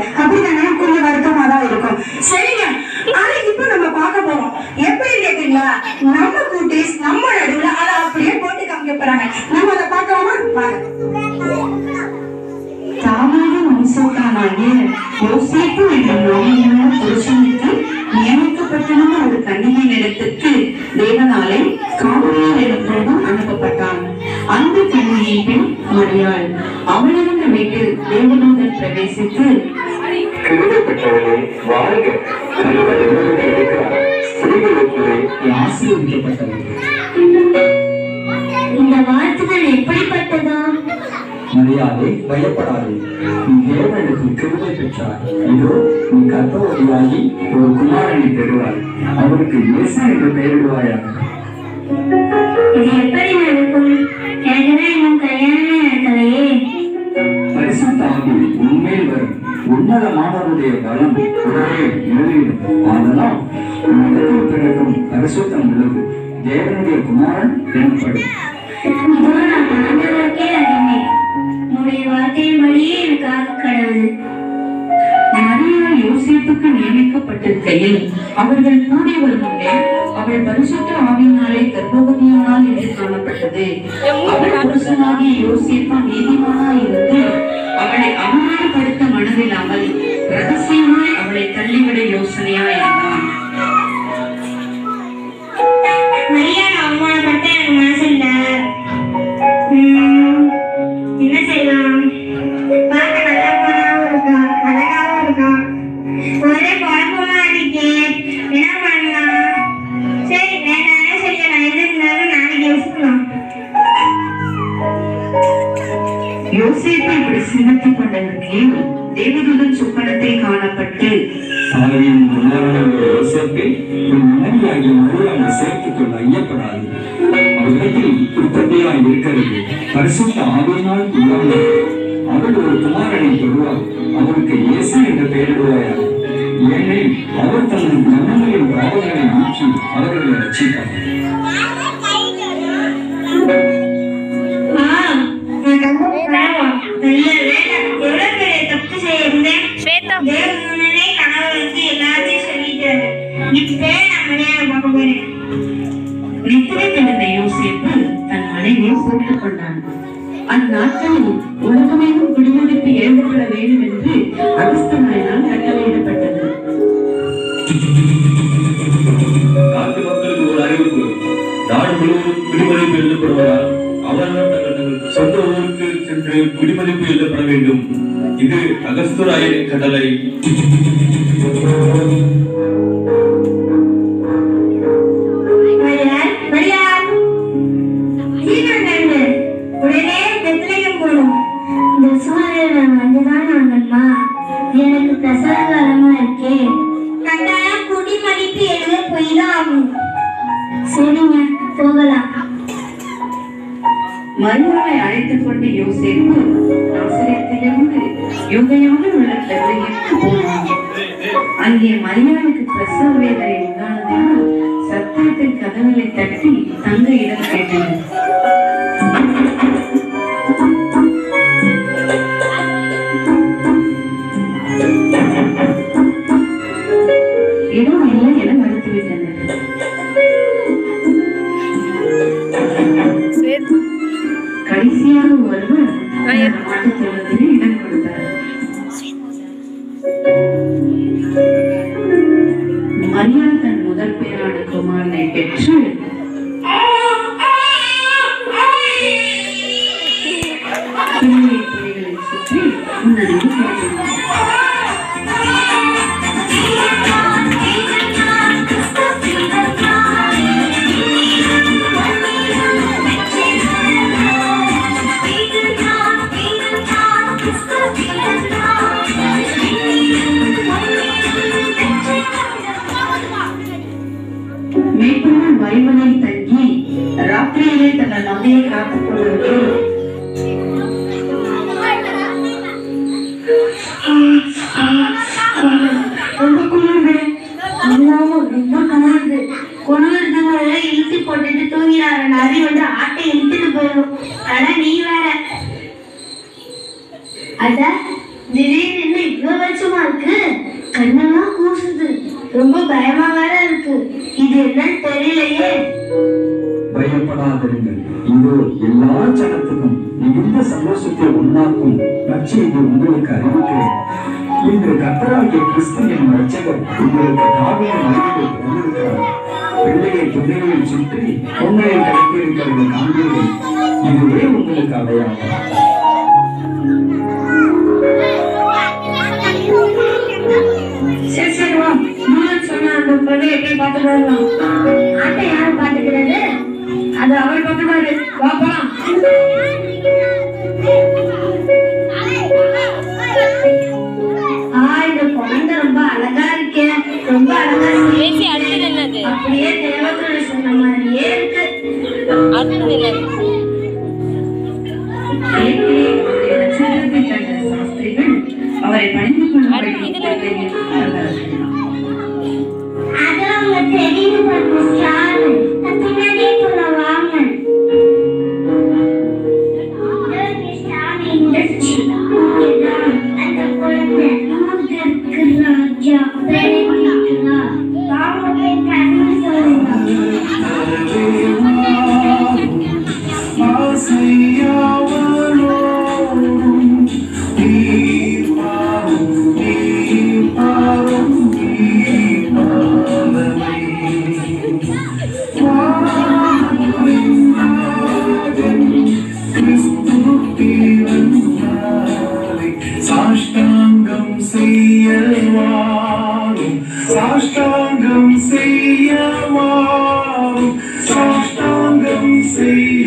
அப்படித்தானே கொஞ்சம் வருத்தமா தான் இருக்கும் சரிங்க ஆனா இப்ப நம்ம பார்க்க போறோம் எப்படி கேக்குறீங்களா நம்ம குட்டீஸ் நம்ம நடுவுல அதை அப்படியே போட்டு காமிக்க போறாங்க நம்ம அதை பார்க்கலாமா வாங்க தாவீது வம்சத்தானாகிய யோசேப்பு என்ற நாமமுள்ள புருஷனுக்கு நியமிக்கப்பட்டிருந்த ஒரு கன்னியின் இடத்துக்கு தேவனாலே காவலியர் எனப்படும் அனுப்பப்பட்டான் அந்த கன்னியின் பெண் மரியாள் அவளிருந்த வீட்டில் தேவதூதன் பிரவேசித்து கிருபைப்பட்டவனே வாழ்க கர்த்தர் உன்னோடு இருக்கிறார் ஸ்திரீகளுக்குள்ளே நீ ஆசீர்வதிக்கப்பட்டவள் இந்த வார்த்தைகள் எப்படிப்பட்டதா மரியாதை பயப்படாதே நீ தேவனுக்கு கிருபை பெற்றாய் இதோ நீ கர்ப்பவதியாகி ஒரு குமாரனை பெறுவாய் அவருக்கு இயேசு என்று பெயரிடுவாயாக இது எப்படி நடக்கும் எனக்குதான் இன்னும் கல்யாணம் நடக்கலையே பரிசுத்த ஆவி உண்மையில் வரும் உன்னதமானவருடைய பலம் உடனே நிறைவேறும் ஆதலால் உலகத்தில் பிறக்கும் பரிசுத்தம் உள்ளது தேவனுடைய குமாரன் எனப்படும் இதோ நான் ஆண்டவருக்கே அடிமை உங்களுடைய வார்த்தையின்படியே எனக்காக கடவுள் மரியா யோசேப்புக்கு நியமிக்கப்பட்டிருக்கையில் அவர்கள் கூடி வரும் முன்னே அவள் பரிசுத்த ஆவியினாலே கர்ப்பவதியானால் என்று காணப்பட்டது அவள் புருஷனாகிய யோசேப்பு நீதிமானாய் இருந்து அவளை அவமானப்படுத்த மனதில்லாமல் ரகசியமாய் அவளை தள்ளிவிட யோசனையாய் இருந்தான் மரியாதை அவமானப்பட்ட எனக்கு மனசு இல்ல உம், என்ன செய்யலாம் பார்க்க நல்லா பொண்ணாவும் இருக்கா அழகாவும் இருக்கா ஒரே குழப்பமா இருக்கே என்ன பண்ணலாம் சரி வேண்டாம் செய்யலாம் எது இருந்தாலும் நாளைக்கு யோசிக்கலாம் யோசேப்பு இப்படி சிந்தித்துக் கொண்டிருக்கையில் தேவதூதன் சுப்பனத்தில் காணப்பட்டு ஆவியின் குமாரனாகிய யோசேப்பே உன் மனைவியாகிய மரியாதை சேர்த்துக் கொள்ள ஐயப்படாது அவரிடத்தில் உற்பத்தியாய் இருக்கிறது பரிசுத்த ஆவியினால் உள்ளவள் அவள் ஒரு குமாரனை பெறுவாள் அவருக்கு இயேசு என்று பெயரிடுவாயாக ஏனெனில் அவர் தனது ஜனங்களின் பாவங்களை நீக்கி அவர்களை ரட்சிப்பார் ஆ, நான் ரொம்ப பாவம். நல்ல வேலை. எவ்வளவு பெரிய தப்பு செய்யிருந்தேன். தேவன் முன்னே கனவு வந்து எல்லாத்தையும் சொல்லிட்டாரு. இப்பவே நான் மரியாதை பார்க்க போறேன். நித்திரைத்திருந்த யோசேப்பு தன் மனைவியை போட்டுக் கொண்டான் அந்நாட்களில் உலகமெங்கும் குடிமதிப்பு எழுதப்பட வேண்டும் என்று அகஸ்தனாயினால் கட்டளையிடப்பட்டது நாட்டு மக்களுக்கு ஒரு அறிவிப்பு நாடு முழுவதும் குடிமதிப்பு எழுதப்படுவதால் அவர்கள் தங்கள் தங்கள் சொந்த ஊருக்கு சென்று குடிமதிப்பு எழுதப்பட வேண்டும் இது அகஸ்துராயனின் கட்டளை மரியாள், மரியாள். சீக்கிரம் கிளம்பு. உடனே பெத்லகேம் போகணும். இந்த சூழ்நிலை வந்துதான் ஆகணுமா? எனக்கு பிரசவ காலமா இருக்கே கட்டாயம் குடிமதிப்பு எழுத போய்தான் ஆகணும் சரிங்க போகலாம் மரியாதை அழைத்துக் கொண்டு யோசேப்பு நாசரேத்திலிருந்து யுகையாக உள்ள பெத்லகேமுக்கு போனான் அங்கே மரியாளுக்கு பிரசவ வேதனை உண்டானதினால் சத்திரத்தில் கதவுகளை தட்டி தங்க இடம் கேட்டனர் இடம் இல்லை என மறுத்துவிட்டனர் கடைசியாக ஒருவர் மாட்டுத் தொழுவத்தில் இடம் கொடுத்தார் மரியாள் தன் முதல் பேரான குமாரனை பெற்று பிள்ளை துணிகளை சுற்றி முன்னணியில் சென்றார். மேற்கொண்டு வரிமனையில் தங்கி ராத்திரியிலே தங்கள் மந்தையை காத்துக் கொள்வது ரொம்ப குளிருது அம்மாவும் ரொம்ப குளிருது குளிருதுங்கள இழுத்து போட்டுட்டு தூங்கிறாரு நரி வந்து ஆட்டை இழுத்துட்டு போயிடும் ஆனா நீ வேற அட திடீர்னு என்ன இவ்வளவு வெளிச்சமா இருக்கு கண்ணெல்லாம் கூசுது ரொம்ப பயமா வேற இருக்கு இது என்னன்னு தெரியலையே பயப்படாதிருங்கள் இதோ எல்லா ஜனத்துக்கும் மிகுந்த சந்தோஷத்தை உண்டாக்கும் நற்செய்தி உங்களுக்கு அறிவிக்கிறேன் இன்று கத்தராகிய கிறிஸ்து என் ரட்சகர் உங்களுக்கு தாவியின் மனிதர்கள் வந்திருக்கிறார் பிள்ளையை துணைகளில் சுற்றி பொன்னையை கட்டியிருக்கிறது காண்பீர்கள் இதுவே உங்களுக்கு அடையாளம் சரி சரி வா முருகன் சொன்ன அந்த பிள்ளையை போய் பார்த்து வரலாம் ஆட்டை யார் பாத்துக்கிறது அது அவர் பக்கமாரு வா போலாம் ஆ இந்த குழந்தை ரொம்ப அழகா இருக்கே ரொம்ப அழகா இருக்கு பேசி அடுத்தது என்னது அப்படியே தேவத்துல சொன்ன மாதிரியே இருக்கு அடுத்தது என்னது ஏற்கனவே அவருடைய நட்சத்திரத்தை கண்ட சாஸ்திரிகள் அவரை பணிந்து கொள்ளும்படி அடுத்து இதுல பிள்ளையை வளர்த்தனர். அது அவங்க தெரியும் பாருங்க ஸ்டார் பின்னாடியே போல வாங்க அந்த குழந்தை நமக்கு இருக்கு ராஜா வாங்க போய் கண்ணு சொல்லுங்க சாஷ்டாங்கம் செய்யவாரும் சாஷ்டாங்கம் செய்யவாரும் சாஷ்டாங்கம் செய்ய